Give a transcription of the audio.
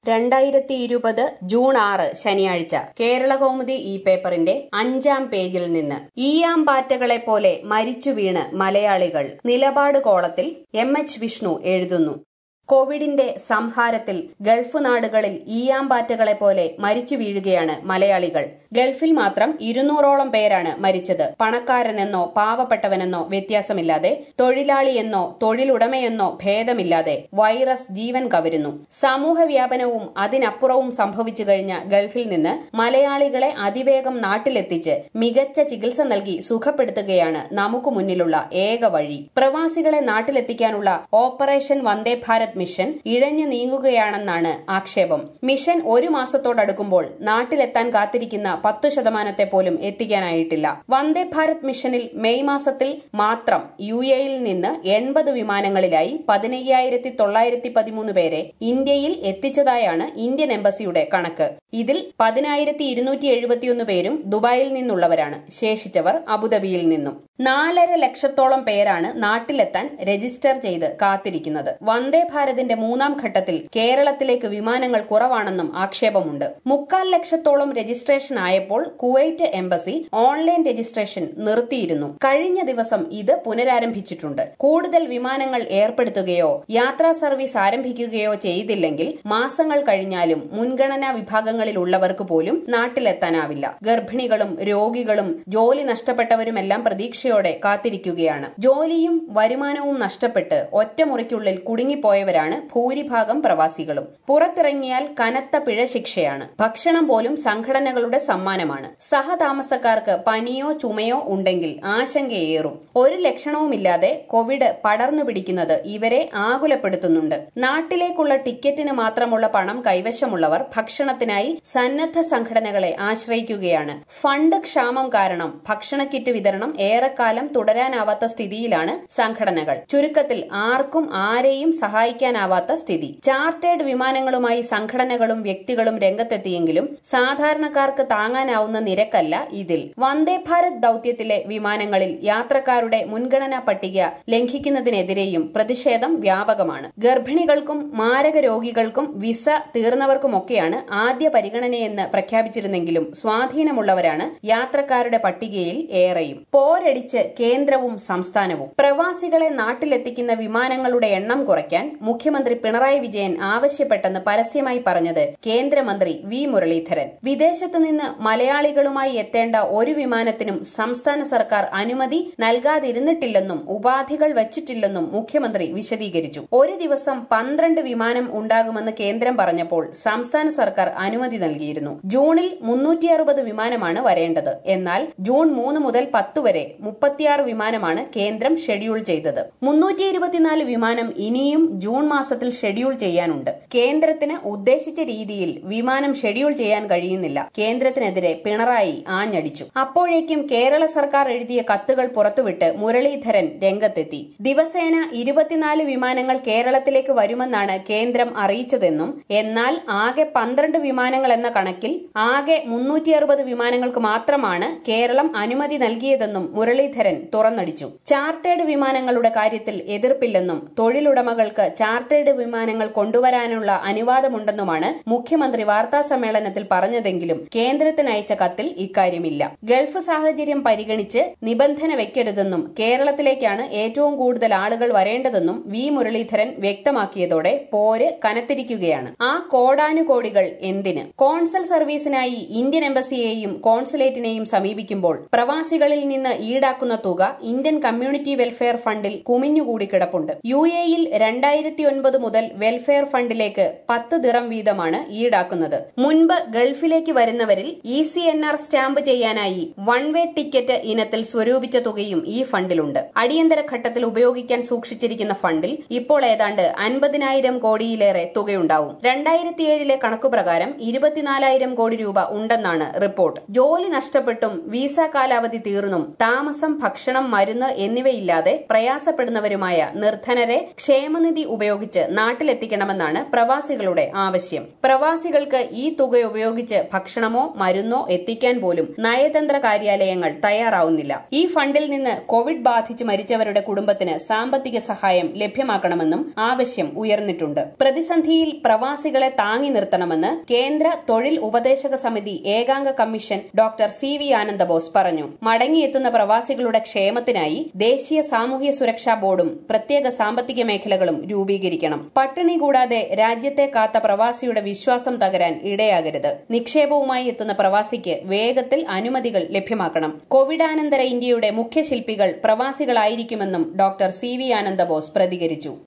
രണ്ടായിരത്തി ഇരുപത് ജൂൺ ആറ് ശനിയാഴ്ച കേരളകൗമുദി ഈ പേപ്പറിന്റെ അഞ്ചാം പേജിൽ നിന്ന് ഈയാമ്പാറ്റകളെ പോലെ മരിച്ചു വീണ് മലയാളികൾ നിലപാട് കോളത്തിൽ എം എച്ച് വിഷ്ണു എഴുതുന്നു കോവിഡിന്റെ സംഹാരത്തിൽ ഗൾഫ് നാടുകളിൽ ഈയാമ്പാറ്റകളെ പോലെ മരിച്ചു വീഴുകയാണ് മലയാളികൾ ഗൾഫിൽ മാത്രം ഇരുന്നൂറോളം പേരാണ് മരിച്ചത് പണക്കാരനെന്നോ പാവപ്പെട്ടവനെന്നോ വ്യത്യാസമില്ലാതെ തൊഴിലാളിയെന്നോ തൊഴിലുടമയെന്നോ ഭേദമില്ലാതെ വൈറസ് ജീവൻ കവരുന്നു സമൂഹ വ്യാപനവും അതിനപ്പുറവും സംഭവിച്ചു കഴിഞ്ഞ ഗൾഫിൽ നിന്ന് മലയാളികളെ അതിവേഗം നാട്ടിലെത്തിച്ച് മികച്ച ചികിത്സ നൽകി സുഖപ്പെടുത്തുകയാണ് നമുക്ക് മുന്നിലുള്ള ഏക വഴി പ്രവാസികളെ നാട്ടിലെത്തിക്കാനുള്ള ഓപ്പറേഷൻ വന്ദേ ഭാരത് മിഷൻ ഇഴഞ്ഞു നീങ്ങുകയാണെന്നാണ് ആക്ഷേപം മിഷൻ ഒരു മാസത്തോടടുക്കുമ്പോൾ നാട്ടിലെത്താൻ കാത്തിരിക്കുന്ന പത്തു ശതമാനത്തെ പോലും എത്തിക്കാനായിട്ടില്ല വന്ദേ ഭാരത് മിഷനിൽ മെയ് മാസത്തിൽ മാത്രം യു എയിൽ നിന്ന് എൺപത് വിമാനങ്ങളിലായി പതിനയ്യായിരത്തി തൊള്ളായിരത്തി പതിമൂന്ന് പേരെ ഇന്ത്യയിൽ എത്തിച്ചതായാണ് ഇന്ത്യൻ എംബസിയുടെ കണക്ക് ഇതിൽ പതിനായിരത്തി ഇരുന്നൂറ്റി എഴുപത്തിയൊന്ന് പേരും ദുബായിൽ നിന്നുള്ളവരാണ് ശേഷിച്ചവർ അബുദാബിയിൽ നിന്നും നാലര ലക്ഷത്തോളം പേരാണ് നാട്ടിലെത്താൻ രജിസ്റ്റർ ചെയ്ത് കാത്തിരിക്കുന്നത് വന്ദേ ഭാരതിന്റെ മൂന്നാം ഘട്ടത്തിൽ കേരളത്തിലേക്ക് വിമാനങ്ങൾ കുറവാണെന്നും ആക്ഷേപമുണ്ട് മുക്കാൽ ലക്ഷത്തോളം രജിസ്ട്രേഷൻ ആയപ്പോൾ കുവൈറ്റ് എംബസി ഓൺലൈൻ രജിസ്ട്രേഷൻ നിർത്തിയിരുന്നു കഴിഞ്ഞ ദിവസം ഇത് പുനരാരംഭിച്ചിട്ടുണ്ട് കൂടുതൽ വിമാനങ്ങൾ ഏർപ്പെടുത്തുകയോ യാത്രാ സർവീസ് ആരംഭിക്കുകയോ ചെയ്തില്ലെങ്കിൽ മാസങ്ങൾ കഴിഞ്ഞാലും മുൻഗണനാ വിഭാഗങ്ങളിലുള്ളവർക്ക് പോലും നാട്ടിലെത്താനാവില്ല ഗർഭിണികളും രോഗികളും ജോലി നഷ്ടപ്പെട്ടവരുമെല്ലാം പ്രതീക്ഷയോടെ കാത്തിരിക്കുകയാണ് ജോലിയും വരുമാനവും നഷ്ടപ്പെട്ട് ഒറ്റമുറിക്കുള്ളിൽ കുടുങ്ങിപ്പോയവരാണ് ഭൂരിഭാഗം പ്രവാസികളും പുറത്തിറങ്ങിയാൽ കനത്ത പിഴ ശിക്ഷയാണ് ഭക്ഷണം പോലും സംഘടനകളുടെ സമ്മാനമാണ് സഹതാമസക്കാർക്ക് പനിയോ ചുമയോ ഉണ്ടെങ്കിൽ ആശങ്കയേറും ഒരു ലക്ഷണവുമില്ലാതെ കോവിഡ് പടർന്നു പിടിക്കുന്നത് ഇവരെ ആകുലപ്പെടുത്തുന്നുണ്ട് നാട്ടിലേക്കുള്ള ടിക്കറ്റിന് മാത്രമുള്ള പണം കൈവശമുള്ളവർ ഭക്ഷണത്തിനായി സന്നദ്ധ സംഘടനകളെ ആശ്രയിക്കുകയാണ് ഫണ്ട് ക്ഷാമം കാരണം ഭക്ഷണ കിറ്റ് വിതരണം ഏറെക്കാലം തുടരാനാവാത്ത സ്ഥിതിയിലാണ് സംഘടനകൾ ചുരുക്കത്തിൽ ആർക്കും ആരെയും സഹായിക്കാനാവാത്ത സ്ഥിതി ചാർട്ടേഡ് വിമാനങ്ങളുമായി സംഘടനകളും വ്യക്തികളും രംഗത്തെത്തിയെങ്കിലും സാധാരണക്കാർക്ക് താങ്ങാനാവുന്ന നിരക്കല്ല ഇതിൽ വന്ദേ ഭാരത് ദൌത്യത്തിലെ വിമാനങ്ങളിൽ യാത്രക്കാരുടെ മുൻഗണനാ പട്ടിക ലംഘിക്കുന്നതിനെതിരെയും പ്രതിഷേധം വ്യാപകമാണ് ഗർഭിണികൾക്കും മാരക രോഗികൾക്കും വിസ തീർന്നവർക്കുമൊക്കെയാണ് ആദ്യ പരിഗണനയെന്ന് പ്രഖ്യാപിച്ചിരുന്നെങ്കിലും സ്വാധീനമുള്ളവരാണ് യാത്രക്കാരുടെ പട്ടികയിൽ ഏറെയും പോരടിച്ച് കേന്ദ്രവും സംസ്ഥാനവും പ്രവാസികളെ നാട്ടിലെത്തിക്കുന്ന വിമാനങ്ങളുടെ എണ്ണം കുറയ്ക്കാൻ മുഖ്യമന്ത്രി പിണറായി വിജയൻ ആവശ്യപ്പെട്ടെന്ന് പരസ്യമായി പറഞ്ഞത് കേന്ദ്രമന്ത്രി വി മുരളീധരൻ വിദേശത്തു നിന്ന് മലയാളികളുമായി എത്തേണ്ട ഒരു വിമാനത്തിനും സംസ്ഥാന സർക്കാർ അനുമതി നൽകാതിരുന്നിട്ടില്ലെന്നും ഉപാധികൾ വച്ചിട്ടില്ലെന്നും മുഖ്യമന്ത്രി വിശദീകരിച്ചു ഒരു ദിവസം പന്ത്രണ്ട് വിമാനം ഉണ്ടാകുമെന്ന് കേന്ദ്രം പറഞ്ഞപ്പോൾ സംസ്ഥാന സർക്കാർ അനുമതി നൽകിയിരുന്നു ജൂണിൽ മുന്നൂറ്റി അറുപത് വിമാനമാണ് വരേണ്ടത് എന്നാൽ ജൂൺ മൂന്ന് മുതൽ പത്ത് വരെ മുപ്പത്തിയാറ് വിമാനമാണ് കേന്ദ്രം ഷെഡ്യൂൾ ചെയ്തത് മുന്നൂറ്റി ഇരുപത്തിനാല് വിമാനം ഇനിയും ജൂൺ മാസത്തിൽ ഷെഡ്യൂൾ ചെയ്യാനുണ്ട് കേന്ദ്രത്തിന് ഉദ്ദേശിച്ച രീതിയിൽ വിമാനം ഷെഡ്യൂൾ ചെയ്യാൻ കഴിയുന്നില്ല കേന്ദ്രത്തിനെതിരെ പിണറായി ആഞ്ഞടിച്ചു അപ്പോഴേക്കും കേരള സർക്കാർ എഴുതിയ കത്തുകൾ പുറത്തുവിട്ട് മുരളീധരൻ രംഗത്തെത്തി ദിവസേന ഇരുപത്തിനാല് വിമാനങ്ങൾ കേരളത്തിലേക്ക് വരുമെന്നാണ് കേന്ദ്രം അറിയിച്ചതെന്നും എന്നാൽ ആകെ പന്ത്രണ്ട് വിമാനങ്ങൾ എന്ന കണക്കിൽ ആകെ മുന്നൂറ്റി അറുപത് വിമാനങ്ങൾക്ക് മാത്രമാണ് കേരളം അനുമതി നൽകിയതെന്നും മുരളീധരൻ തുറന്നടിച്ചു ചാർട്ടേഡ് വിമാനങ്ങളുടെ കാര്യത്തിൽ എതിർപ്പില്ലെന്നും തൊഴിലുടമകൾക്ക് ചാർട്ടേഡ് വിമാനങ്ങൾ കൊണ്ടുവരാനുള്ള അനുവാദമുണ്ടെന്നുമാണ് മുഖ്യമന്ത്രി വാർത്താ സമ്മേളനത്തിൽ പറഞ്ഞതെങ്കിലും കേന്ദ്രത്തിന് അയച്ച കത്തിൽ ഇക്കാര്യമില്ല ഗൾഫ് സാഹചര്യം പരിഗണിച്ച് നിബന്ധന വെക്കരുതെന്നും കേരളത്തിലേക്കാണ് ഏറ്റവും കൂടുതൽ ആളുകൾ വരേണ്ടതെന്നും വി മുരളീധരൻ വ്യക്തമാക്കിയതോടെ പോര് കനത്തിരിക്കുകയാണ് ആ കോടാനുകോടികൾ എന്തിന് കോൺസൽ സർവീസിനായി ഇന്ത്യൻ എംബസിയെയും കോൺസുലേറ്റിനെയും സമീപിക്കുമ്പോൾ പ്രവാസികളിൽ നിന്ന് ഈടാക്കുന്ന തുക ഇന്ത്യൻ കമ്മ്യൂണിറ്റി വെൽഫെയർ ഫണ്ടിൽ കുമിഞ്ഞുകൂടി കിടപ്പുണ്ട് യു എയിൽ രണ്ടായിരത്തി ഒൻപത് മുതൽ വെൽഫെയർ ഫണ്ടിലേക്ക് പത്ത് ദിറം വീതമാണ് ഈടാക്കുന്നത് മുൻപ് ഗൾഫിലേക്ക് വരുന്നവരിൽ E C N R stamp ചെയ്യാനായി വൺ വേ ടിക്കറ്റ് ഇനത്തിൽ സ്വരൂപിച്ച തുകയും ഈ ഫണ്ടിലുണ്ട് അടിയന്തര ഘട്ടത്തിൽ ഉപയോഗിക്കാൻ സൂക്ഷിച്ചിരിക്കുന്ന ഫണ്ടിൽ ഇപ്പോൾ ഏതാണ്ട് അൻപതിനായിരം കോടിയിലേറെ തുകയുണ്ടാവും രണ്ടായിരത്തിയേഴിലെ കണക്കുപ്രകാരം ഇരുപത്തിനാലായിരം കോടി രൂപ ഉണ്ടെന്നാണ് റിപ്പോർട്ട് ജോലി നഷ്ടപ്പെട്ടും വിസ കാലാവധി തീർന്നും താമസം ഭക്ഷണം മരുന്ന് എന്നിവയില്ലാതെ പ്രയാസപ്പെടുന്നവരുമായ നിർധനരെ ക്ഷേമനിധി ഉപയോഗ ഉപയോഗിച്ച് നാട്ടിലെത്തിക്കണമെന്നാണ് പ്രവാസികളുടെ ആവശ്യം പ്രവാസികൾക്ക് ഈ തുക ഉപയോഗിച്ച് ഭക്ഷണമോ മരുന്നോ എത്തിക്കാൻ പോലും നയതന്ത്ര കാര്യാലയങ്ങൾ തയ്യാറാവുന്നില്ല ഈ ഫണ്ടിൽ നിന്ന് കോവിഡ് ബാധിച്ച് മരിച്ചവരുടെ കുടുംബത്തിന് സാമ്പത്തിക സഹായം ലഭ്യമാക്കണമെന്നും ആവശ്യം ഉയർന്നിട്ടുണ്ട് പ്രതിസന്ധിയിൽ പ്രവാസികളെ താങ്ങി നിർത്തണമെന്ന് കേന്ദ്ര തൊഴിൽ ഉപദേശക സമിതി ഏകാംഗ commission doctor C V Anandabose പറഞ്ഞു മടങ്ങിയെത്തുന്ന പ്രവാസികളുടെ ക്ഷേമത്തിനായി ദേശീയ സാമൂഹ്യ സുരക്ഷാ ബോർഡും പ്രത്യേക സാമ്പത്തിക മേഖലകളും രൂപീകരിക്കണം പട്ടിണി കൂടാതെ രാജ്യത്തെ കാത്ത പ്രവാസിയുടെ വിശ്വാസം തകരാൻ ഇടയാകരുത് നിക്ഷേപവുമായി എത്തുന്ന പ്രവാസിക്ക് വേഗത്തിൽ അനുമതികൾ ലഭ്യമാക്കണം കോവിഡാനന്തര ഇന്ത്യയുടെ മുഖ്യശില്പികൾ പ്രവാസികളായിരിക്കുമെന്നും ഡോക്ടർ സി വി ആനന്ദബോസ് പ്രതികരിച്ചു